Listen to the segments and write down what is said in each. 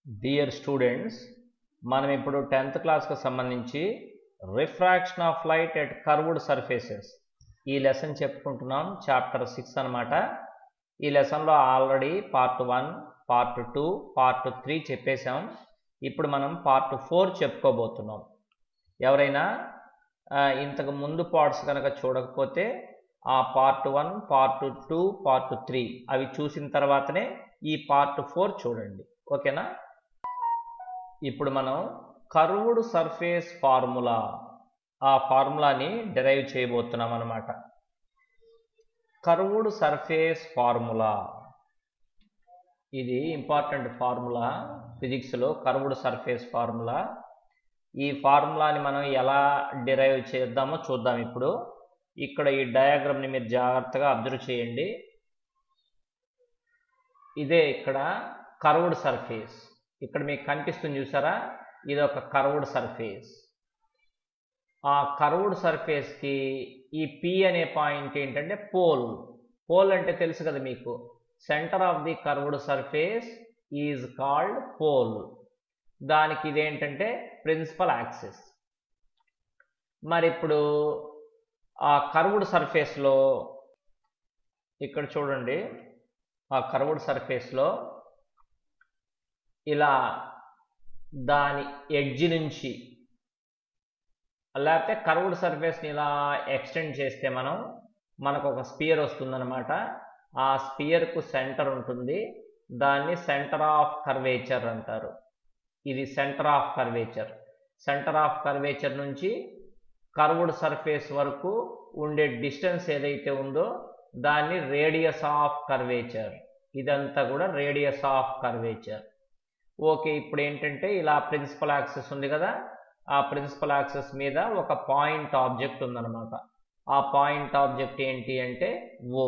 Dear students మనం ఇప్పుడు tenth క్లాస్కి సంబంధించి refraction of light at curved surfaces ఈ లెసన్ చెప్పుకుంటున్నాం చాప్టర్ సిక్స్ అనమాట ఈ లెసన్లో already part one part two part three చెప్పేశాం ఇప్పుడు మనం పార్ట్ ఫోర్ చెప్పుకోబోతున్నాం ఎవరైనా ఆ, ఇంతకు ముందు పార్ట్స్ కనుక చూడకపోతే ఆ part one part two part three అవి చూసిన తర్వాతనే ఈ పార్ట్ ఫోర్ చూడండి ఓకేనా ఇప్పుడు మనం కర్వ్డ్ సర్ఫేస్ ఫార్ములా ఆ ఫార్ములాని డెరైవ్ చేయబోతున్నాం అనమాట కర్వ్డ్ సర్ఫేస్ ఫార్ములా ఇది ఇంపార్టెంట్ ఫార్ములా ఫిజిక్స్లో కర్వ్డ్ సర్ఫేస్ ఫార్ములా ఈ ఫార్ములాని మనం ఎలా డిరైవ్ చేద్దామో చూద్దాం ఇప్పుడు ఇక్కడ ఈ డయాగ్రామ్ని మీరు జాగ్రత్తగా అబ్జర్వ్ చేయండి ఇదే ఇక్కడ కర్వ్డ్ సర్ఫేస్ ఇక్కడ మీకు కనిపిస్తుంది చూసారా ఇది ఒక కర్వ్డ్ సర్ఫేస్ ఆ కర్వ్డ్ సర్ఫేస్కి ఈ పి అనే పాయింట్ ఏంటంటే పోల్ పోల్ అంటే తెలుసు కదా మీకు centre of the curved surface is called pole దానికి ఇదేంటంటే ప్రిన్సిపల్ యాక్సిస్ మరి ఇప్పుడు ఆ కర్వ్డ్ సర్ఫేస్లో ఇక్కడ చూడండి ఆ కర్వ్డ్ సర్ఫేస్లో ఇలా దాని ఎడ్జ్ నుంచి లేకపోతే కర్వ్డ్ సర్ఫేస్ని ఇలా ఎక్స్టెండ్ చేస్తే మనం మనకు ఒక స్పియర్ వస్తుందన్నమాట ఆ స్పియర్కు సెంటర్ ఉంటుంది దాన్ని సెంటర్ ఆఫ్ కర్వేచర్ అంటారు ఇది centre of curvature centre of curvature నుంచి కర్వ్డ్ సర్ఫేస్ వరకు ఉండే డిస్టెన్స్ ఏదైతే ఉందో దాన్ని రేడియస్ ఆఫ్ కర్వేచర్ ఇదంతా కూడా రేడియస్ ఆఫ్ కర్వేచర్ ఓకే ఇప్పుడు ఏంటంటే ఇలా ప్రిన్సిపల్ యాక్సెస్ ఉంది కదా ఆ ప్రిన్సిపల్ యాక్సెస్ మీద ఒక పాయింట్ ఆబ్జెక్ట్ ఉందన్నమాట ఆ పాయింట్ ఆబ్జెక్ట్ ఏంటి అంటే ఓ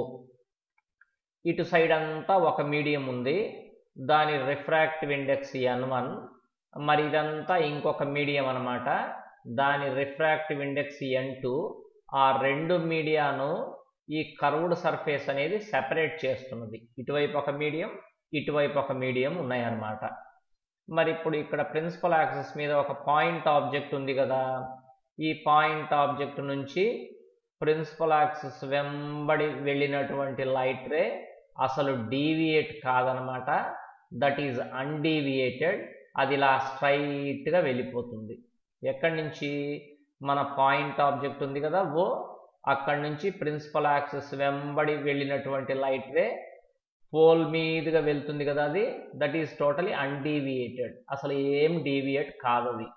ఇటు సైడ్ అంతా ఒక మీడియం ఉంది దాని రిఫ్రాక్టివ్ ఇండెక్స్ ఎన్ వన్ మరి ఇదంతా ఇంకొక మీడియం అనమాట దాని రిఫ్రాక్టివ్ ఇండెక్స్ ఎన్ టూ ఆ రెండు మీడియాను ఈ కర్వ్డ్ సర్ఫేస్ అనేది సెపరేట్ చేస్తున్నది ఇటువైపు ఒక మీడియం ఇటువైపు ఒక మీడియం ఉన్నాయన్నమాట మరి ఇప్పుడు ఇక్కడ ప్రిన్సిపల్ యాక్సెస్ మీద ఒక పాయింట్ ఆబ్జెక్ట్ ఉంది కదా ఈ పాయింట్ ఆబ్జెక్ట్ నుంచి ప్రిన్సిపల్ యాక్సెస్ వెంబడి వెళ్ళినటువంటి లైట్ రే అసలు డీవియేట్ కాదనమాట దట్ ఈజ్ అన్డీవియేటెడ్ అది ఇలా స్ట్రైట్గా వెళ్ళిపోతుంది ఎక్కడి నుంచి మన పాయింట్ ఆబ్జెక్ట్ ఉంది కదా ఓ అక్కడి నుంచి ప్రిన్సిపల్ యాక్సెస్ వెంబడి వెళ్ళినటువంటి లైట్ రే పోల్ మీదుగా వెళ్తుంది కదా అది దట్ ఈస్ టోటలీ అన్డీవియేటెడ్ అసలు ఏం డీవియేట్ కాదు అది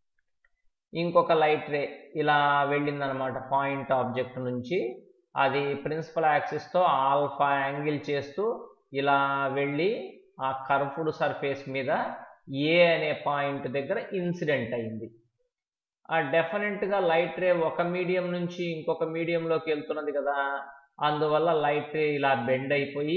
ఇంకొక లైట్ రే ఇలా వెళ్ళిందనమాట పాయింట్ ఆబ్జెక్ట్ నుంచి అది ప్రిన్సిపల్ యాక్సిస్తో ఆల్ఫా యాంగిల్ చేస్తూ ఇలా వెళ్ళి ఆ కర్ఫ్డ్ సర్ఫేస్ మీద ఏ అనే పాయింట్ దగ్గర ఇన్సిడెంట్ అయింది ఆ డెఫినెట్గా లైట్ రే ఒక మీడియం నుంచి ఇంకొక మీడియంలోకి వెళ్తున్నది కదా అందువల్ల లైట్ రే ఇలా బెండ్ అయిపోయి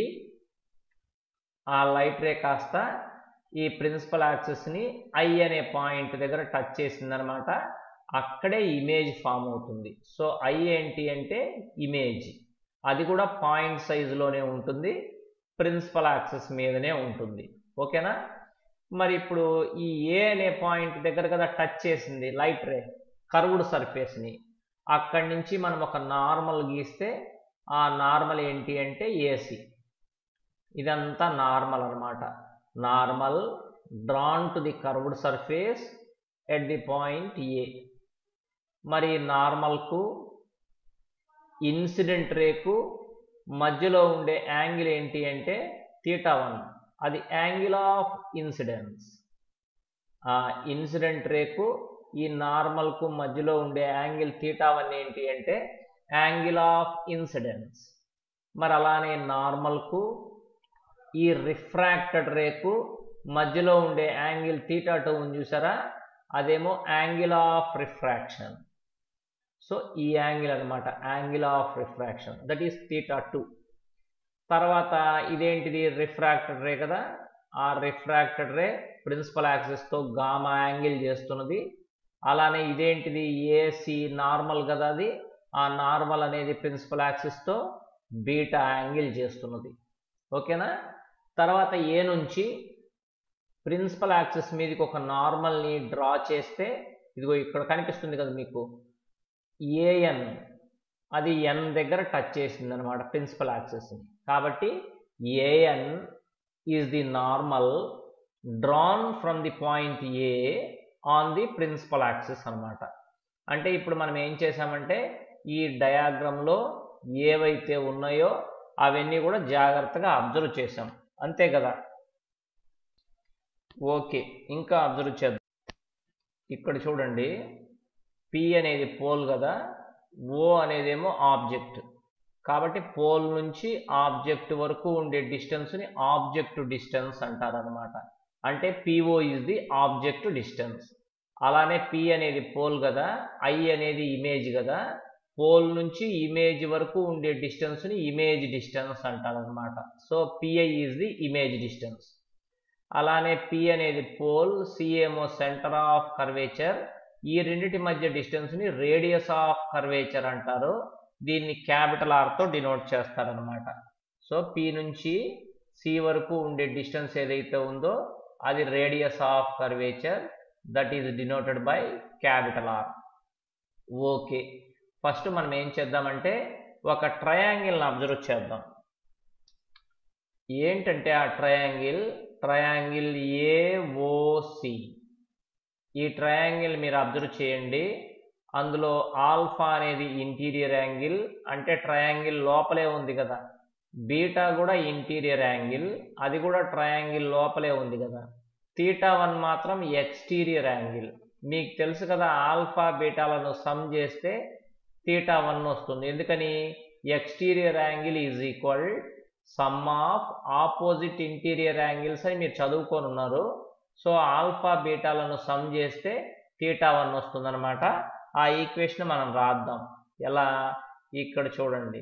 ఆ లైట్ రే కాస్త ఈ ప్రిన్సిపల్ యాక్సెస్ని ఐ అనే పాయింట్ దగ్గర టచ్ చేసిందనమాట అక్కడే ఇమేజ్ ఫామ్ అవుతుంది సో ఐ ఏంటి అంటే ఇమేజ్ అది కూడా పాయింట్ సైజులోనే ఉంటుంది ప్రిన్సిపల్ యాక్సెస్ మీదనే ఉంటుంది ఓకేనా మరి ఇప్పుడు ఈ ఏ అనే పాయింట్ దగ్గర కదా టచ్ చేసింది లైట్ రే కర్వ్డ్ సర్ఫేస్ని అక్కడి నుంచి మనం ఒక నార్మల్ గీస్తే ఆ నార్మల్ ఏంటి అంటే ఏసీ ఇదంతా నార్మల్ అనమాట normal drawn to the curved surface at the point A మరి నార్మల్కు ఇన్సిడెంట్ రేకు మధ్యలో ఉండే యాంగిల్ ఏంటి అంటే థీటా వన్ అది యాంగిల్ ఆఫ్ ఇన్సిడెన్స్ ఆ ఇన్సిడెంట్ రేకు ఈ నార్మల్కు మధ్యలో ఉండే యాంగిల్ థీటా వన్ ఏంటి అంటే యాంగిల్ ఆఫ్ ఇన్సిడెన్స్ మరి అలానే నార్మల్కు ఈ రిఫ్రాక్టెడ్ రేకు మధ్యలో ఉండే యాంగిల్ థీటా టూ ఉంది చూసారా అదేమో యాంగిల్ ఆఫ్ రిఫ్రాక్షన్ సో ఈ యాంగిల్ అనమాట angle of refraction that is theta two తర్వాత ఇదేంటిది రిఫ్రాక్టెడ్ రే కదా ఆ రిఫ్రాక్టెడ్ రే ప్రిన్సిపల్ యాక్సిస్తో గామా యాంగిల్ చేస్తున్నది అలానే ఇదేంటిది ఏసీ నార్మల్ కదా అది ఆ నార్మల్ అనేది ప్రిన్సిపల్ యాక్సిస్తో బీటా యాంగిల్ చేస్తున్నది ఓకేనా తర్వాత ఏ నుంచి ప్రిన్సిపల్ యాక్సిస్ మీదకి ఒక నార్మల్ని డ్రా చేస్తే ఇదిగో ఇక్కడ కనిపిస్తుంది కదా మీకు ఏఎన్ అది ఎన్ దగ్గర టచ్ చేసింది అనమాట ప్రిన్సిపల్ యాక్సిస్ని కాబట్టి AN is the normal drawn from the point A on the principal axis అనమాట అంటే ఇప్పుడు మనం ఏం చేసామంటే ఈ డయాగ్రామ్లో ఏవైతే ఉన్నాయో అవన్నీ కూడా జాగ్రత్తగా అబ్జర్వ్ చేసాం అంతే కదా ఓకే ఇంకా అబ్జర్వ్ చేద్దాం ఇక్కడ చూడండి పి అనేది పోల్ కదా ఓ అనేదేమో ఆబ్జెక్ట్ కాబట్టి పోల్ నుంచి ఆబ్జెక్ట్ వరకు ఉండే డిస్టెన్స్ని ఆబ్జెక్ట్ డిస్టెన్స్ అంటారనమాట అంటే PO is the object distance అలానే పి అనేది పోల్ కదా ఐ అనేది ఇమేజ్ కదా పోల్ నుంచి ఇమేజ్ వరకు ఉండే డిస్టెన్స్ని ఇమేజ్ డిస్టెన్స్ అంటారనమాట so PI is the image distance అలానే పి అనేది పోల్ సిఏమో సెంటర్ ఆఫ్ కర్వేచర్ ఈ రెండిటి మధ్య డిస్టెన్స్ని రేడియస్ ఆఫ్ కర్వేచర్ అంటారు దీన్ని క్యాపిటల్ ఆర్తో డినోట్ చేస్తారనమాట సో పి నుంచి సి వరకు ఉండే డిస్టెన్స్ ఏదైతే ఉందో అది radius of curvature that is denoted by capital R okay first మనం ఏం చేద్దామంటే ఒక ట్రయాంగిల్ని అబ్జర్వ్ చేద్దాం ఏంటంటే ఆ ట్రయాంగిల్ ట్రయాంగిల్ ఏఓసి ఈ ట్రయాంగిల్ మీరు అబ్జర్వ్ చేయండి అందులో ఆల్ఫా అనేది ఇంటీరియర్ యాంగిల్ అంటే ట్రయాంగిల్ లోపలే ఉంది కదా బీటా కూడా ఇంటీరియర్ యాంగిల్ అది కూడా ట్రయాంగిల్ లోపలే ఉంది కదా తీటా వన్ మాత్రం ఎక్స్టీరియర్ యాంగిల్ మీకు తెలుసు కదా ఆల్ఫా బీటాలను సమ్ చేస్తే తీటా వన్ వస్తుంది ఎందుకని exterior angle is equal sum of opposite interior angles అని మీరు చదువుకొని ఉన్నారు సో ఆల్ఫా బీటాలను సమ్ చేస్తే తీటా వన్ వస్తుందన్నమాట ఆ ఈక్వేషన్ మనం రాద్దాం ఎలా ఇక్కడ చూడండి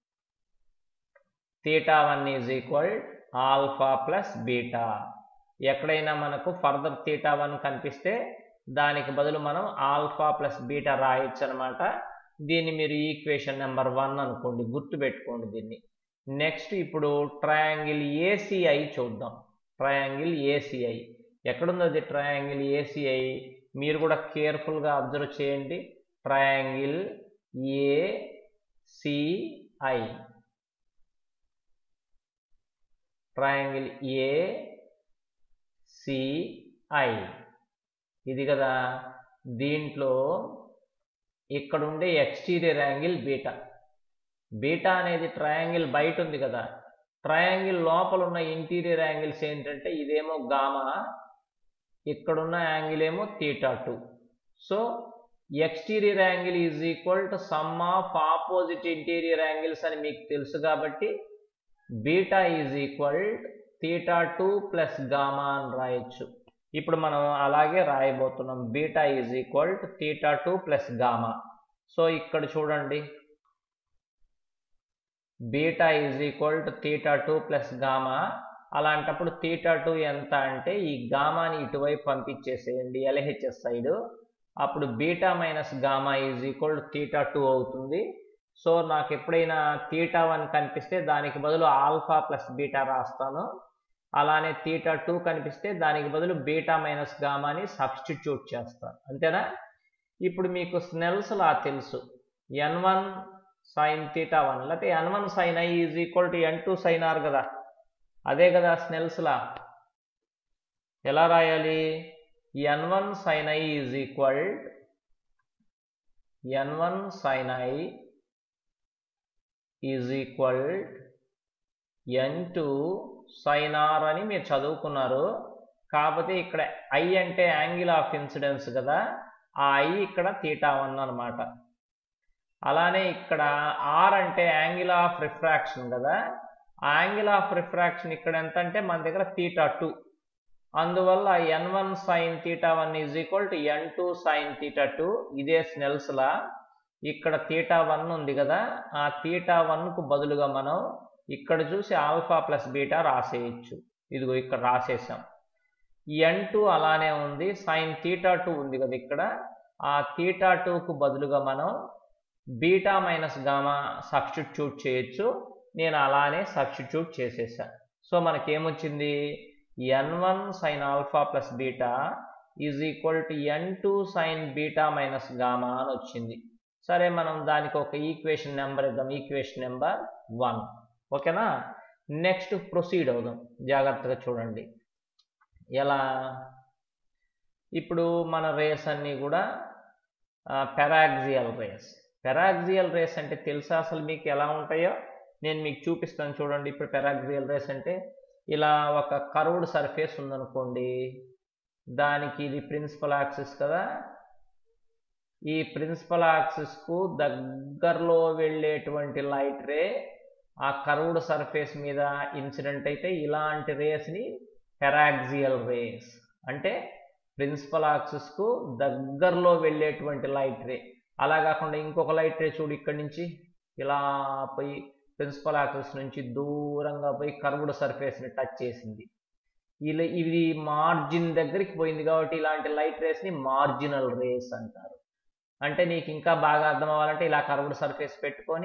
theta one is equal alpha plus beta ఎక్కడైనా మనకు ఫర్దర్ తీటా వన్ కనిపిస్తే దానికి బదులు మనం ఆల్ఫా ప్లస్ బీటా రాయొచ్చు అనమాట దీన్ని మీరు ఈక్వేషన్ నెంబర్ వన్ అనుకోండి గుర్తుపెట్టుకోండి దీన్ని నెక్స్ట్ ఇప్పుడు ట్రయాంగిల్ ఏసీఐ చూద్దాం ట్రయాంగిల్ ఏసీఐ ఎక్కడుంది అది ట్రయాంగిల్ ఏసీఐ మీరు కూడా కేర్ఫుల్గా అబ్జర్వ్ చేయండి triangle ACI triangle A CI ఇది కదా దీంట్లో ఇక్కడ ఉండే ఎక్స్టీరియర్ యాంగిల్ బీటా బీటా అనేది ట్రయాంగిల్ బయట ఉంది కదా ట్రయాంగిల్ లోపల ఉన్న ఇంటీరియర్ యాంగిల్స్ ఏంటంటే ఇదేమో గామా ఇక్కడున్న యాంగిల్ ఏమో theta two so exterior angle is equal to sum of opposite interior angles అని మీకు తెలుసు కాబట్టి beta is equal theta two plus gamma అని రాయొచ్చు ఇప్పుడు మనం అలాగే రాయబోతున్నాం beta is equal to theta two plus gamma so ఇక్కడ చూడండి beta is equal to theta two plus gamma అలాంటప్పుడు థీటా టూ ఎంత అంటే ఈ గామాని ఇటువైపు పంపించేసేయండి ఎల్హెచ్ఎస్ సైడ్ అప్పుడు beta minus gamma is equal to theta two అవుతుంది సో నాకు ఎప్పుడైనా థీటా వన్ కనిపిస్తే దానికి బదులు ఆల్ఫా ప్లస్ బీటా రాస్తాను అలానే థీటా టూ కనిపిస్తే దానికి బదులు బీటా మైనస్ గామాని సబ్స్టిట్యూట్ చేస్తాను అంతేనా ఇప్పుడు మీకు స్నెల్స్ లా తెలుసు N one sine theta one లేకపోతే N one sine I is equal to N two sine R కదా అదే కదా స్నెల్స్ లా ఎలా రాయాలి N one sine I is equal N one sine I is equal N two sine R అని మీరు చదువుకున్నారు కాకపోతే ఇక్కడ ఐ అంటే యాంగిల్ ఆఫ్ ఇన్సిడెన్స్ కదా ఆ ఐ ఇక్కడ థీటా వన్ అనమాట అలానే ఇక్కడ ఆర్ అంటే యాంగిల్ ఆఫ్ రిఫ్రాక్షన్ కదా ఆ యాంగిల్ ఆఫ్ రిఫ్రాక్షన్ ఇక్కడ ఎంత అంటే మన దగ్గర థీటా టూ అందువల్ల N one sine theta one is equal to N two sine theta two ఇదే స్నెల్స్ లా ఇక్కడ థీటా వన్ ఉంది కదా ఆ థీటా వన్కు బదులుగా మనం ఇక్కడ చూసి ఆల్ఫా ప్లస్ బీటా రాసేయచ్చు ఇదిగో ఇక్కడ రాసేసాం ఎన్ టూ అలానే ఉంది సైన్ థీటా టూ ఉంది కదా ఇక్కడ ఆ థీటా టూకు బదులుగా మనం బీటా మైనస్ గామా సబ్స్టిట్యూట్ చేయొచ్చు నేను అలానే సబ్స్టిట్యూట్ చేసేసా సో మనకేమొచ్చింది N one sine alpha plus beta is equal to N two sine beta minus gamma అని వచ్చింది సరే మనం దానికి ఒక ఈక్వేషన్ నెంబర్ ఇద్దాం ఈక్వేషన్ నెంబర్ వన్ ఓకేనా నెక్స్ట్ ప్రొసీడ్ అవుదాం జాగ్రత్తగా చూడండి ఎలా ఇప్పుడు మన రేస్ అన్నీ కూడా పెరాక్సియల్ రేస్ పెరాక్సియల్ రేస్ అంటే తెలుసా అసలు మీకు ఎలా ఉంటాయో నేను మీకు చూపిస్తాను చూడండి ఇప్పుడు పెరాక్సియల్ రేస్ అంటే ఇలా ఒక కర్వ్డ్ సర్ఫేస్ ఉందనుకోండి దానికి ఇది ప్రిన్సిపల్ యాక్సిస్ కదా ఈ ప్రిన్సిపల్ యాక్సిస్కు దగ్గరలో వెళ్ళేటువంటి లైట్ రే ఆ కర్వ్డ్ సర్ఫేస్ మీద ఇన్సిడెంట్ అయితే ఇలాంటి రేస్ని పెరాక్సియల్ రేస్ అంటే ప్రిన్సిపల్ యాక్సిస్కు దగ్గరలో వెళ్ళేటువంటి లైట్ రే అలా కాకుండా ఇంకొక లైట్ రే చూడు ఇక్కడి నుంచి ఇలా పోయి ప్రిన్సిపల్ యాక్సిస్ నుంచి దూరంగా పోయి కర్వ్డ్ సర్ఫేస్ని టచ్ చేసింది ఇలా ఇది మార్జిన్ దగ్గరికి పోయింది కాబట్టి ఇలాంటి లైట్ రేస్ని మార్జినల్ రేస్ అంటారు అంటే నీకు ఇంకా బాగా అర్థం అవ్వాలంటే ఇలా కర్వ్డ్ సర్ఫేస్ పెట్టుకొని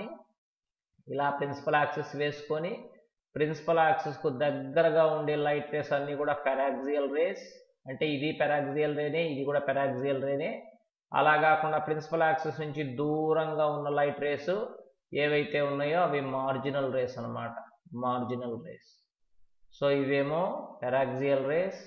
ఇలా ప్రిన్సిపల్ యాక్సిస్ వేసుకొని ప్రిన్సిపల్ యాక్సిస్కు దగ్గరగా ఉండే లైట్ రేస్ అన్నీ కూడా పెరాక్సియల్ రేస్ అంటే ఇది పెరాక్సియల్ రేనే ఇది కూడా పెరాక్సియల్ రేనే అలా కాకుండా ప్రిన్సిపల్ యాక్సిస్ నుంచి దూరంగా ఉన్న లైట్ రేస్ ఏవైతే ఉన్నాయో అవి మార్జినల్ రేస్ అనమాట మార్జినల్ రేస్ సో ఇవేమో పెరాక్సియల్ రేస్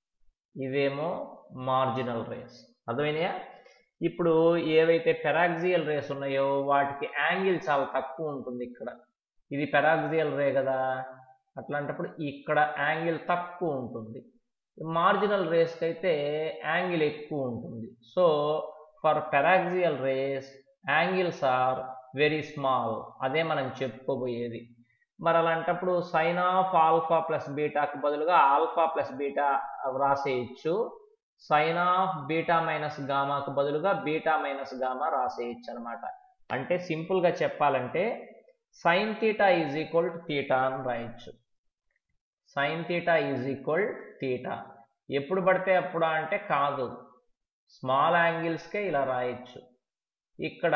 ఇవేమో మార్జినల్ రేస్ అర్థమైనాయా ఇప్పుడు ఏవైతే పెరాక్సియల్ రేస్ ఉన్నాయో వాటికి యాంగిల్ చాలా తక్కువ ఉంటుంది ఇక్కడ ఇది పెరాక్సియల్ రే కదా అట్లాంటప్పుడు ఇక్కడ యాంగిల్ తక్కువ ఉంటుంది మార్జినల్ రేస్కి అయితే యాంగిల్ ఎక్కువ ఉంటుంది so for paraxial rays angles are very small అదే మనం చెప్పుకోబోయేది మరి అలాంటప్పుడు సైన్ ఆఫ్ ఆల్ఫా ప్లస్ బీటాకి బదులుగా ఆల్ఫా ప్లస్ బీటా రాసేయచ్చు సైన్ ఆఫ్ బీటా మైనస్ గామాకు బదులుగా బీటా మైనస్ గామా రాసేయచ్చు అనమాట అంటే సింపుల్గా చెప్పాలంటే sine theta is equal to theta అని రాయొచ్చు sine theta is equal theta ఎప్పుడు పడితే అప్పుడు అంటే కాదు స్మాల్ యాంగిల్స్కే ఇలా రాయొచ్చు ఇక్కడ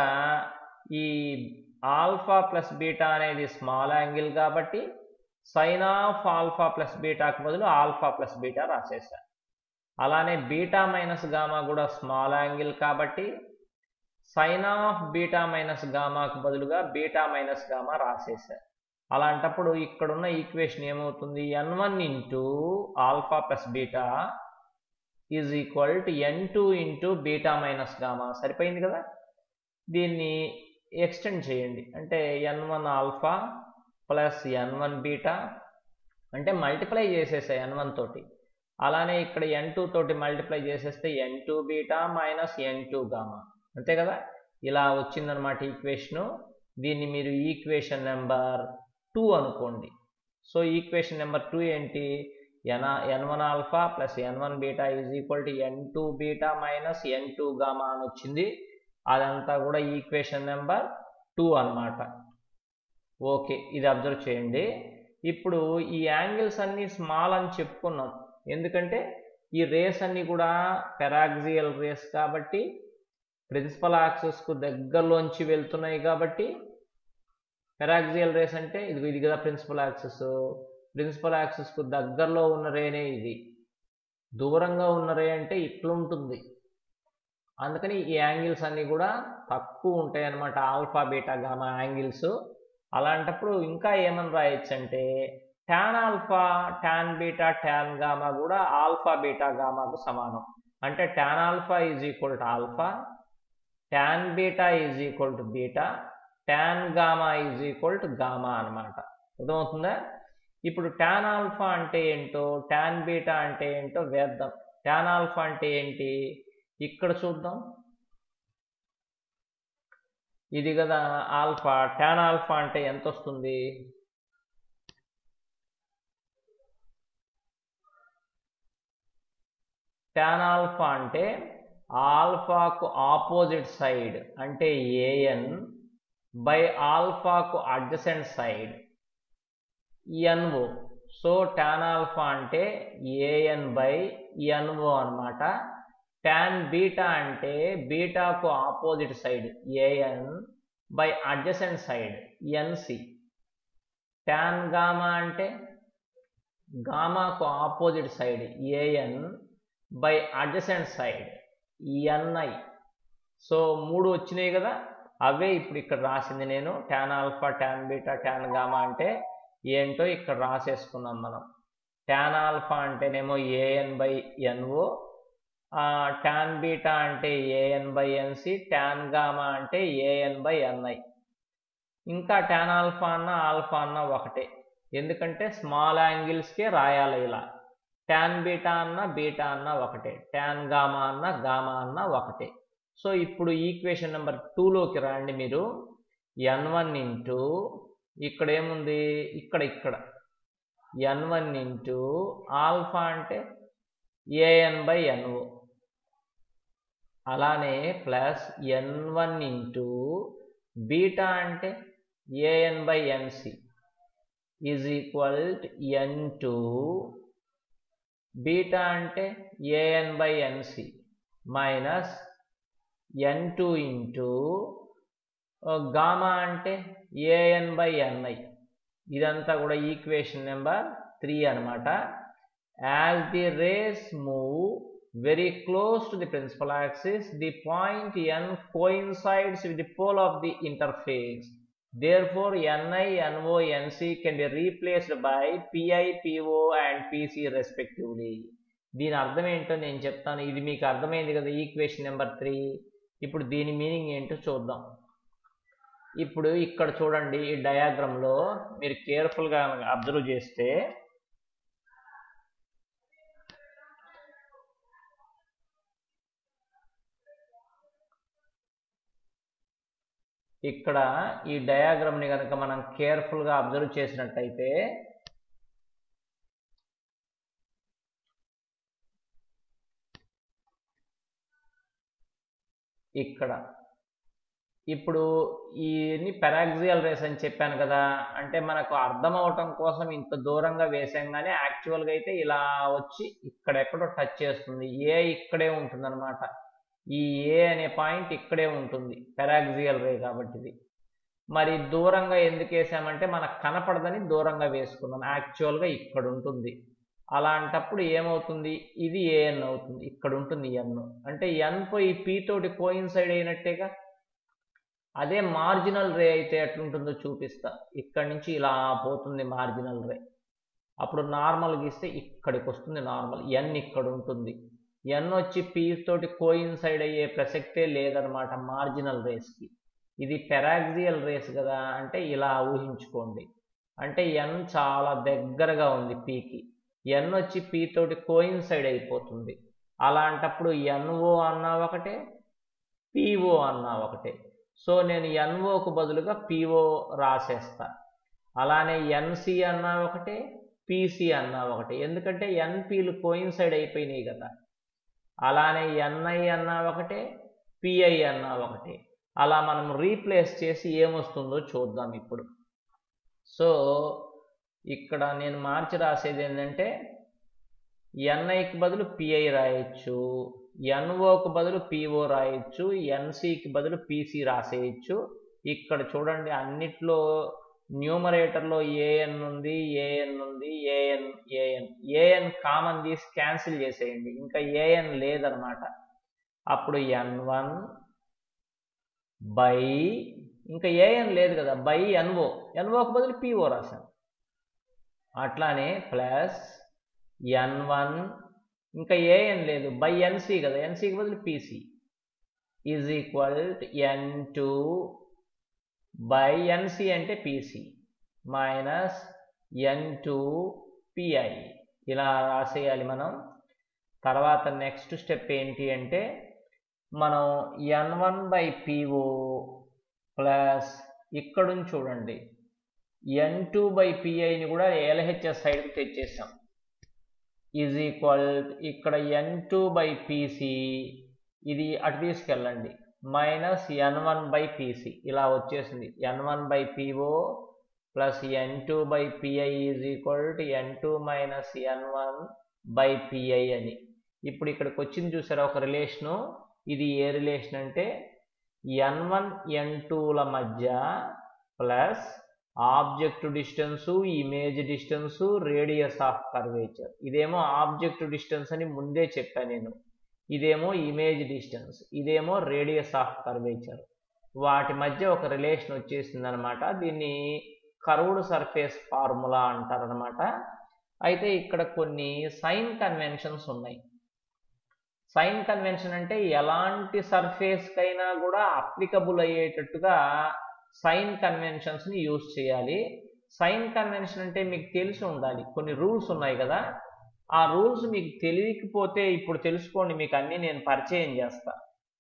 ఈ ఆల్ఫా ప్లస్ బీటా అనేది స్మాల్ యాంగిల్ కాబట్టి సైన్ ఆఫ్ ఆల్ఫా ప్లస్ బీటాకు బదులు ఆల్ఫా ప్లస్ బీటా రాసేసాను అలానే బీటా మైనస్ గామా కూడా స్మాల్ యాంగిల్ కాబట్టి సైన్ ఆఫ్ బీటా మైనస్ గామాకు బదులుగా బీటా మైనస్ గామా రాసేసారు అలాంటప్పుడు ఇక్కడున్న ఈక్వేషన్ ఏమవుతుంది N one into alpha plus beta is equal to N two into beta minus gamma సరిపోయింది కదా దీన్ని ఎక్స్టెండ్ చేయండి అంటే N one alpha plus N one beta అంటే మల్టిప్లై చేసేసాయి ఎన్ వన్ తోటి అలానే ఇక్కడ ఎన్ టూ తోటి మల్టిప్లై చేసేస్తే N two beta minus N two gamma అంతే కదా ఇలా వచ్చిందనమాట ఈక్వేషను దీన్ని మీరు ఈక్వేషన్ నెంబర్ టూ అనుకోండి సో ఈక్వేషన్ నెంబర్ టూ ఏంటి N N one alpha plus N one beta is equal to N two beta minus N two gamma అని వచ్చింది అదంతా కూడా ఈక్వేషన్ నెంబర్ టూ అనమాట ఓకే ఇది అబ్జర్వ్ చేయండి ఇప్పుడు ఈ యాంగిల్స్ అన్నీ స్మాల్ అని చెప్పుకున్నాం ఎందుకంటే ఈ రేస్ అన్నీ కూడా పెరాక్సియల్ రేస్ కాబట్టి ప్రిన్సిపల్ యాక్సెస్కు దగ్గరలోంచి వెళ్తున్నాయి కాబట్టి పెరాక్సియల్ రేస్ అంటే ఇది ఇది కదా ప్రిన్సిపల్ యాక్సెస్ ప్రిన్సిపల్ యాక్సెస్కు దగ్గరలో ఉన్న రేనే ఇది దూరంగా ఉన్న రే అంటే ఇట్లుంటుంది అందుకని ఈ యాంగిల్స్ అన్నీ కూడా తక్కువ ఉంటాయి అన్నమాట ఆల్ఫా బీటా గామా యాంగిల్స్ అలాంటప్పుడు ఇంకా ఏమని రాయొచ్చు అంటే tan alpha tan beta tan gamma కూడా ఆల్ఫా బీటా గామాకు సమానం అంటే tan alpha is equal to alpha tan beta is equal to beta tan gamma is equal to gamma అనమాట అర్థమవుతుందా ఇప్పుడు ట్యాన్ ఆల్ఫా అంటే ఏంటో ట్యాన్ బీటా అంటే ఏంటో వేద్దాం ట్యాన్ ఆల్ఫా అంటే ఏంటి ఇక్కడ చూద్దాం ఇది కదా ఆల్ఫా ట్యాన్ ఆల్ఫా అంటే ఎంత వస్తుంది ట్యాన్ ఆల్ఫా అంటే ఆల్ఫాకు ఆపోజిట్ సైడ్ అంటే ఏఎన్ బై ఆల్ఫాకు adjacent side NO so tan alpha అంటే ఏఎన్ బై ఎన్ఓ అనమాట ట్యాన్ బీటా అంటే బీటాకు opposite side AN by adjacent side NC tan gamma అంటే గామాకు opposite side AN by adjacent side NI so మూడు వచ్చినాయి కదా అవే ఇప్పుడు ఇక్కడ రాసింది నేను tan alpha tan beta tan gamma అంటే ఏంటో ఇక్కడ రాసేసుకున్నాం మనం ట్యాన్ ఆల్ఫా అంటేనేమో AN by NO tan beta అంటే AN by NC tan gamma అంటే ఏఎన్ బై ఎన్ఐ ఇంకా ట్యాన్ ఆల్ఫా అన్న ఆల్ఫా అన్న ఒకటే ఎందుకంటే స్మాల్ యాంగిల్స్కే రాయాలి ఇలా ట్యాన్ బీటా అన్న బీటా అన్న ఒకటే ట్యాన్ గామా అన్న గామా అన్న ఒకటే సో ఇప్పుడు ఈక్వేషన్ నెంబర్ టూలోకి రండి మీరు ఎన్ వన్ ఇంటూ ఇక్కడ ఏముంది ఇక్కడ ఇక్కడ ఎన్ వన్ ఇంటూ ఆల్ఫా అంటే ఏఎన్ బై ఎన్ఓ అలానే plus N one into beta అంటే AN by NC is equal N two beta అంటే AN by NC minus N two into gamma అంటే ఏఎన్ బై ఎన్ఐ ఇదంతా కూడా equation number three అనమాట as the rays move very close to the principal axis, the point N coincides with the pole of the interface. Therefore, Ni, No, Nc can be replaced by Pi, Po and Pc respectively. దీని అర్థం ఏంటో నేను చెప్తాను ఇది మీకు అర్థమైంది కదా equation number three ఇప్పుడు దీని మీనింగ్ ఏంటో చూద్దాం ఇప్పుడు ఇక్కడ చూడండి ఈ డయాగ్రామ్లో మీరు కేర్ఫుల్గా అబ్జర్వ్ చేస్తే ఇక్కడ ఈ డయాగ్రామ్ని కనుక మనం కేర్ఫుల్గా అబ్జర్వ్ చేసినట్టయితే ఇక్కడ ఇప్పుడు ఈ పెరాక్సియల్ రేస్ అని చెప్పాను కదా అంటే మనకు అర్థం అవటం కోసం ఇంత దూరంగా వేసాం కానీ యాక్చువల్గా అయితే ఇలా వచ్చి ఇక్కడెక్కడో టచ్ చేస్తుంది ఏ ఇక్కడే ఉంటుందన్నమాట ఈ ఏ అనే పాయింట్ ఇక్కడే ఉంటుంది పెరాక్సియల్ రే కాబట్టి ఇది మరి దూరంగా ఎందుకు వేసామంటే మనకు కనపడదని దూరంగా వేసుకున్నాం యాక్చువల్గా ఇక్కడ ఉంటుంది అలాంటప్పుడు ఏమవుతుంది ఇది ఏఎన్ అవుతుంది ఇక్కడ ఉంటుంది ఎన్ అంటే ఎన్ పోయి పీ తోటి కోయిన్సైడ్ అయినట్టేగా అదే మార్జినల్ రే అయితే ఎట్లుంటుందో చూపిస్తా ఇక్కడ నుంచి ఇలా పోతుంది మార్జినల్ రే అప్పుడు నార్మల్ గీస్తే ఇక్కడికి వస్తుంది నార్మల్ ఎన్ ఇక్కడ ఉంటుంది ఎన్ వచ్చి పీ తోటి కోయిన్సైడ్ అయ్యే ప్రసక్తే లేదనమాట మార్జినల్ రేస్కి ఇది పెరాక్సియల్ రేస్ కదా అంటే ఇలా ఊహించుకోండి అంటే ఎన్ చాలా దగ్గరగా ఉంది పీకి ఎన్ వచ్చి పీ తోటి కోయిన్సైడ్ అయిపోతుంది అలాంటప్పుడు ఎన్ఓ అన్నా ఒకటే పిఓ అన్నా ఒకటే సో నేను ఎన్ఓకు బదులుగా పిఓ రాసేస్తా అలానే ఎన్సి అన్నా ఒకటే పీసీ అన్నా ఒకటే ఎందుకంటే ఎన్పీలు కోయిన్సైడ్ అయిపోయినాయి కదా అలానే ఎన్ఐ అన్నా ఒకటే పిఐ అన్నా ఒకటే అలా మనం రీప్లేస్ చేసి ఏమొస్తుందో చూద్దాం ఇప్పుడు సో ఇక్కడ నేను మార్చి రాసేది ఏంటంటే ఎన్ఐకి బదులు పిఐ రాయొచ్చు ఎన్ఓకి బదులు పిఓ రాయొచ్చు ఎన్సికి బదులు పీసీ రాసేయచ్చు ఇక్కడ చూడండి అన్నిట్లో న్యూమరేటర్లో ఏఎన్ ఉంది ఏఎన్ ఉంది ఏఎన్ ఏఎన్ ఏఎన్ కామన్ తీసి క్యాన్సిల్ చేసేయండి ఇంకా ఏఎన్ లేదనమాట అప్పుడు ఎన్ వన్ బై ఇంకా ఏఎన్ లేదు కదా బై ఎన్ఓ ఎన్ఓకి బదులు పిఓ రాశాను అట్లానే ప్లస్ ఎన్ వన్ ఇంకా ఏఎన్ లేదు బై ఎన్సి కదా ఎన్సికి బదులు PC is equal N two by NC అంటే PC minus N two PI ఇలా రాసేయాలి మనం తర్వాత నెక్స్ట్ స్టెప్ ఏంటి అంటే మనం N one by PO plus ఇక్కడుంచి చూడండి ఎన్ టూ బై పిఐని కూడా ఎల్హెచ్ఎస్ సైడ్కి తెచ్చేసాం ఈజ్ ఈక్వల్ ఇక్కడ ఎన్ టూ బై పీసీ ఇది అటు తీసుకెళ్ళండి minus N one by PC ఇలా వచ్చేసింది N one by PO plus N two by PI is equal to N two minus N one by PI అని ఇప్పుడు ఇక్కడికి వచ్చింది చూసారా ఒక రిలేషను ఇది ఏ రిలేషన్ అంటే ఎన్ వన్ ఎన్ టూల మధ్య plus object distance image distance radius of curvature ఇదేమో ఆబ్జెక్ట్ డిస్టెన్స్ అని ముందే చెప్పాను నేను ఇదేమో ఇమేజ్ డిస్టెన్స్ ఇదేమో రేడియస్ ఆఫ్ కర్వేచర్ వాటి మధ్య ఒక రిలేషన్ వచ్చేసింది అనమాట దీన్ని కర్వ్డ్ సర్ఫేస్ ఫార్ములా అంటారనమాట అయితే ఇక్కడ కొన్ని సైన్ కన్వెన్షన్స్ ఉన్నాయి సైన్ కన్వెన్షన్ అంటే ఎలాంటి సర్ఫేస్కైనా కూడా అప్లికబుల్ అయ్యేటట్టుగా సైన్ కన్వెన్షన్స్ని యూజ్ చేయాలి సైన్ కన్వెన్షన్ అంటే మీకు తెలిసి ఉండాలి కొన్ని రూల్స్ ఉన్నాయి కదా ఆ రూల్స్ మీకు తెలియకపోతే ఇప్పుడు తెలుసుకోండి మీకు అన్నీ నేను పరిచయం చేస్తా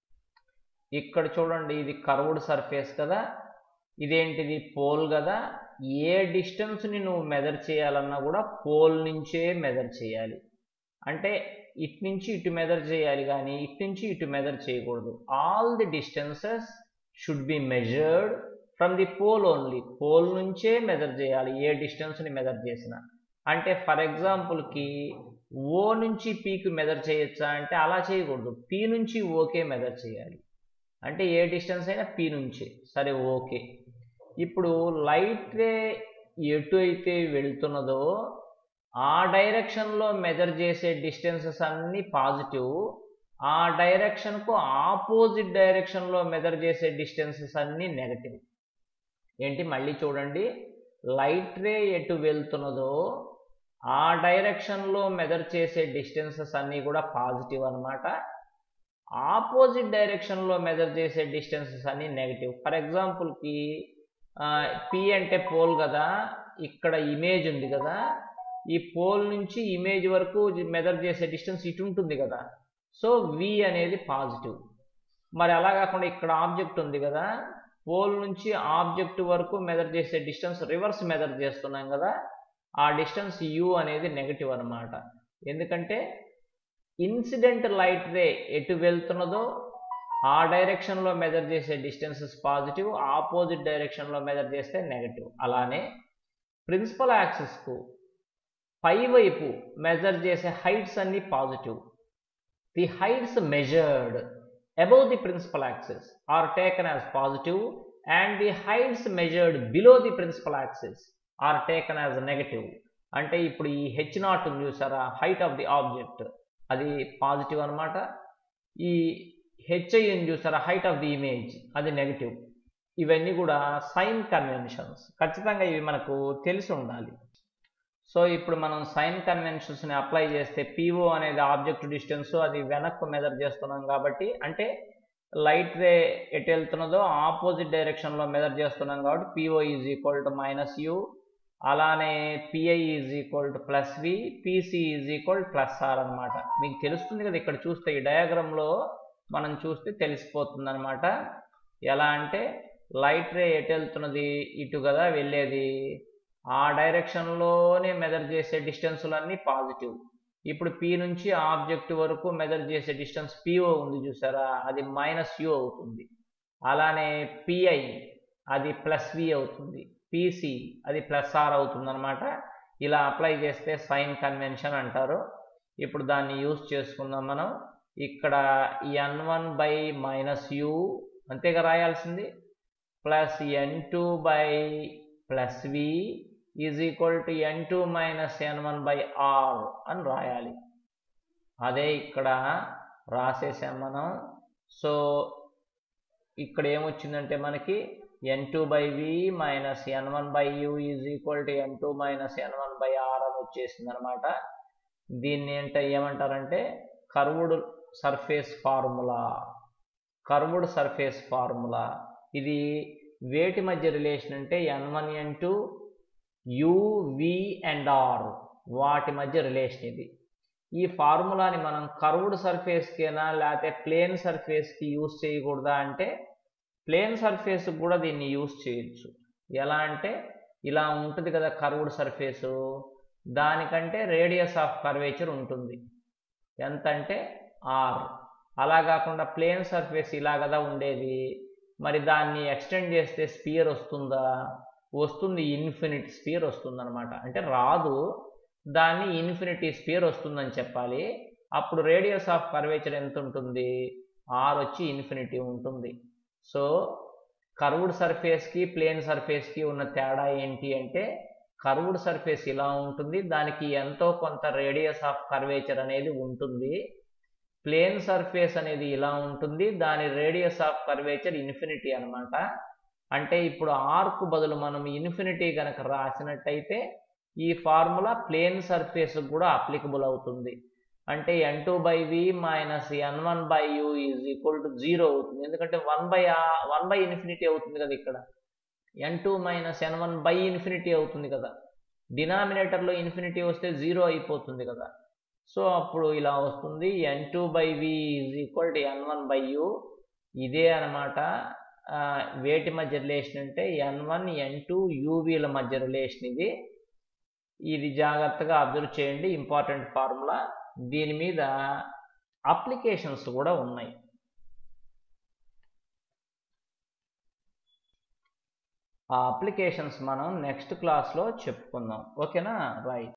ఇక్కడ చూడండి ఇది కర్వ్డ్ సర్ఫేస్ కదా ఇదేంటిది పోల్ కదా ఏ డిస్టెన్స్ని నువ్వు మెజర్ చేయాలన్నా కూడా పోల్ నుంచే మెజర్ చేయాలి అంటే ఇటు నుంచి ఇటు మెజర్ చేయాలి కానీ ఇటు నుంచి ఇటు మెజర్ చేయకూడదు all the distances should be measured from the pole only pole నుంచే మెజర్ చేయాలి ఏ డిస్టెన్స్ని మెజర్ చేసినా అంటే ఫర్ ఎగ్జాంపుల్కి ఓ నుంచి పీకి మెజర్ చేయొచ్చా అంటే అలా చేయకూడదు పీ నుంచి ఓకే మెజర్ చేయాలి అంటే ఏ డిస్టెన్స్ అయినా పీ నుంచి సరే ఓకే ఇప్పుడు లైట్ రే ఎటు అయితే వెళ్తున్నదో ఆ డైరెక్షన్లో మెజర్ చేసే డిస్టెన్సెస్ అన్నీ పాజిటివ్ ఆ డైరెక్షన్కు ఆపోజిట్ డైరెక్షన్లో మెజర్ చేసే డిస్టెన్సెస్ అన్నీ నెగటివ్ ఏంటి మళ్ళీ చూడండి లైట్ రే ఎటు వెళ్తున్నదో ఆ డైరెక్షన్లో మెజర్ చేసే డిస్టెన్సెస్ అన్నీ కూడా పాజిటివ్ అనమాట ఆపోజిట్ డైరెక్షన్లో మెజర్ చేసే డిస్టెన్సెస్ అన్నీ నెగటివ్ ఫర్ ఎగ్జాంపుల్కి పి అంటే పోల్ కదా ఇక్కడ ఇమేజ్ ఉంది కదా ఈ పోల్ నుంచి ఇమేజ్ వరకు మెజర్ చేసే డిస్టెన్స్ ఇటు ఉంటుంది కదా సో వి అనేది పాజిటివ్ మరి అలా కాకుండా ఇక్కడ ఆబ్జెక్ట్ ఉంది కదా పోల్ నుంచి ఆబ్జెక్ట్ వరకు మెజర్ చేసే డిస్టెన్స్ రివర్స్ మెజర్ చేస్తున్నాం కదా ఆ డిస్టెన్స్ యు అనేది నెగటివ్ అనమాట ఎందుకంటే ఇన్సిడెంట్ లైట్ రే ఎటు వెళ్తున్నదో ఆ డైరెక్షన్లో మెజర్ చేసే డిస్టెన్సెస్ పాజిటివ్ ఆపోజిట్ డైరెక్షన్లో మెజర్ చేస్తే నెగటివ్ అలానే ప్రిన్సిపల్ యాక్సిస్కు పై వైపు మెజర్ చేసే హైట్స్ అన్ని positive the heights measured above the principal axis are taken as positive and the heights measured below the principal axis are taken as negative అంటే ఇప్పుడు ఈ హెచ్ నాట్ ఉంది చూసారా హైట్ ఆఫ్ ది ఆబ్జెక్ట్ అది positive అనమాట ఈ HI ఉంది చూసారా హైట్ ఆఫ్ ది ఇమేజ్ అది నెగటివ్ ఇవన్నీ కూడా సైన్ కన్వెన్షన్స్ ఖచ్చితంగా ఇవి మనకు తెలిసి ఉండాలి సో ఇప్పుడు మనం సైన్ కన్వెన్షన్స్ని అప్లై చేస్తే పిఓ అనేది ఆబ్జెక్ట్ డిస్టెన్స్ అది వెనక్కు మెజర్ చేస్తున్నాం కాబట్టి అంటే లైట్ రే ఎటు వెళ్తున్నదో ఆపోజిట్ డైరెక్షన్లో మెజర్ చేస్తున్నాం కాబట్టి PO is equal to minus U అలానే PI is equal to plus V PC is equal plus R అనమాట మీకు తెలుస్తుంది కదా ఇక్కడ చూస్తే ఈ డయాగ్రామ్లో మనం చూస్తే తెలిసిపోతుంది అనమాట ఎలా అంటే లైట్ రే ఎటు వెళ్తున్నది ఇటు కదా వెళ్ళేది ఆ డైరెక్షన్లోనే మెజర్ చేసే డిస్టెన్సులన్నీ పాజిటివ్ ఇప్పుడు పి నుంచి ఆబ్జెక్ట్ వరకు మెజర్ చేసే డిస్టెన్స్ పిఓ ఉంది చూసారా అది మైనస్ యూ అవుతుంది అలానే పిఐ అది ప్లస్ వి అవుతుంది పిసి అది ప్లస్ ఆర్ అవుతుంది అనమాట ఇలా అప్లై చేస్తే సైన్ కన్వెన్షన్ అంటారు ఇప్పుడు దాన్ని యూజ్ చేసుకుందాం మనం ఇక్కడ N one by minus U అంతేగా రాయాల్సింది plus N two by plus V is equal to N two minus N one by R అని రాయాలి అదే ఇక్కడ రాసేసాం మనం సో ఇక్కడ ఏమొచ్చిందంటే మనకి N two by V minus N one by U is equal to N two minus N one by R అని వచ్చేసింది అనమాట దీన్ని ఏంట ఏమంటారంటే curved surface formula curved surface formula ఇది వేటి మధ్య రిలేషన్ అంటే N one N two U V and R వాటి మధ్య రిలేషన్ ఇది ఈ ఫార్ములాని మనం కర్వ్డ్ సర్ఫేస్కేనా లేకపోతే ప్లేన్ సర్ఫేస్కి యూస్ చేయకూడదా అంటే ప్లేన్ సర్ఫేస్ కూడా దీన్ని యూస్ చేయొచ్చు ఎలా అంటే ఇలా ఉంటుంది కదా కర్వ్డ్ సర్ఫేసు దానికంటే రేడియస్ ఆఫ్ కర్వేచర్ ఉంటుంది ఎంత అంటే ఆర్ అలా కాకుండా ప్లేన్ సర్ఫేస్ ఇలా కదా ఉండేది మరి దాన్ని ఎక్స్టెండ్ చేస్తే స్పియర్ వస్తుందా వస్తుంది ఇన్ఫినిట్ స్పియర్ వస్తుంది అనమాట అంటే రాదు దాన్ని ఇన్ఫినిటీ స్పియర్ వస్తుందని చెప్పాలి అప్పుడు రేడియస్ ఆఫ్ కర్వేచర్ ఎంత ఉంటుంది ఆర్ వచ్చి ఇన్ఫినిటీ ఉంటుంది సో కర్వ్డ్ సర్ఫేస్కి ప్లేన్ సర్ఫేస్కి ఉన్న తేడా ఏంటి అంటే కర్వ్డ్ సర్ఫేస్ ఇలా ఉంటుంది దానికి ఎంతో కొంత రేడియస్ ఆఫ్ కర్వేచర్ అనేది ఉంటుంది ప్లేన్ సర్ఫేస్ అనేది ఇలా ఉంటుంది దాని రేడియస్ ఆఫ్ కర్వేచర్ ఇన్ఫినిటీ అనమాట అంటే ఇప్పుడు ఆర్క్ బదులు మనం ఇన్ఫినిటీ కనుక రాసినట్టయితే ఈ ఫార్ములా ప్లేన్ సర్ఫేస్ కూడా అప్లికబుల్ అవుతుంది అంటే N two by V minus N one by U is equal to zero అవుతుంది ఎందుకంటే one by one by infinity అవుతుంది కదా ఇక్కడ N two minus N one by infinity అవుతుంది కదా డినామినేటర్లో ఇన్ఫినిటీ వస్తే జీరో అయిపోతుంది కదా సో అప్పుడు ఇలా వస్తుంది N two by V is equal to N one by U ఇదే అనమాట వేటి మధ్య రిలేషన్ అంటే ఎన్ వన్ ఎన్ టూ యూవీల మధ్య రిలేషన్ ఇది ఇది జాగ్రత్తగా అబ్జర్వ్ చేయండి ఇంపార్టెంట్ ఫార్ములా దీని మీద అప్లికేషన్స్ కూడా ఉన్నాయి ఆ అప్లికేషన్స్ మనం నెక్స్ట్ క్లాస్లో చెప్పుకుందాం ఓకేనా రైట్